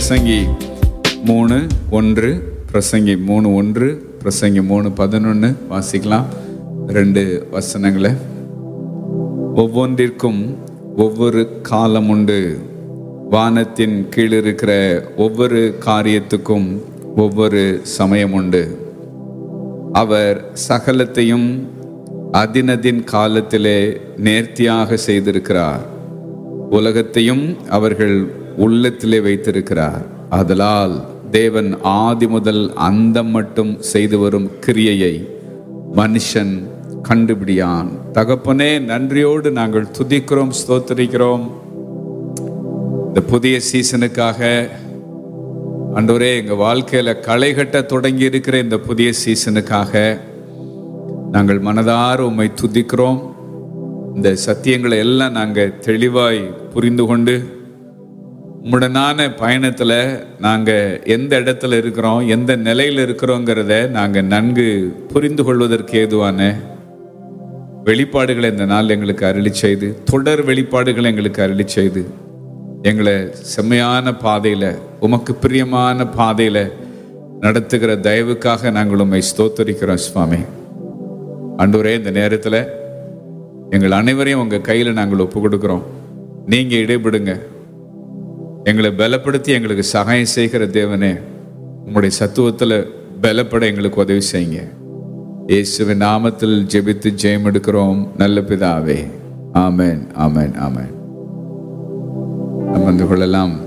பிரசங்கி மூணு ஒன்று பிரசங்கி மூணு ஒன்று பிரசங்கி மூணு பதினொன்று வாசிக்கலாம் ரெண்டு வசனங்களை ஒவ்வொன்றிற்கும் ஒவ்வொரு காலம் உண்டு வானத்தின் கீழ் இருக்கிற ஒவ்வொரு காரியத்துக்கும் ஒவ்வொரு சமயம் உண்டு அவர் சகலத்தையும் அதினதின் காலத்திலே நேர்த்தியாக செய்திருக்கிறார் உலகத்தையும் அவர்கள் உள்ளத்திலே வைத்திருக்கிறார் ஆதலால் தேவன் ஆதி முதல் அந்தம் மட்டும் செய்து வரும் கிரியையை மனுஷன் கண்டுபிடியான் தகப்பனே நன்றியோடு நாங்கள் துதிக்கிறோம் ஸ்தோத்திரிக்கிறோம் இந்த புதிய சீசனுக்காக அன்றவரே எங்க வாழ்க்கையில களை கட்ட தொடங்கி இருக்கிற இந்த புதிய சீசனுக்காக நாங்கள் மனதார உம்மை துதிக்கிறோம் இந்த சத்தியங்களை எல்லாம் நாங்கள் தெளிவாய் புரிந்து கொண்டு உம்முடனான பயணத்தில் நாங்கள் எந்த இடத்துல இருக்கிறோம் எந்த நிலையில் இருக்கிறோங்கிறத நாங்கள் நன்கு புரிந்து கொள்வதற்கு ஏதுவான வெளிப்பாடுகளை இந்த நாள் எங்களுக்கு அருளி செய்து தொடர் வெளிப்பாடுகளை எங்களுக்கு அருளி செய்து எங்களை செம்மையான பாதையில் உமக்கு பிரியமான பாதையில் நடத்துகிற தயவுக்காக நாங்கள் உம்மை ஸ்தோத்தரிக்கிறோம் சுவாமி ஆண்டவரே இந்த நேரத்தில் எங்கள் அனைவரையும் உங்கள் கையில் நாங்கள் ஒப்பு கொடுக்குறோம் நீங்கள் இடைபடுங்க எங்களை பலப்படுத்தி எங்களுக்கு சகாயம் செய்கிற தேவனே உங்களுடைய சத்துவத்தில் பலப்பட எங்களுக்கு உதவி செய்யுங்க இயேசுவின் நாமத்தில் ஜெபித்து ஜெயம் எடுக்கிறோம் நல்ல பிதாவே ஆமென் ஆமென் ஆமென் நம்ம வந்து கொள்ளலாம்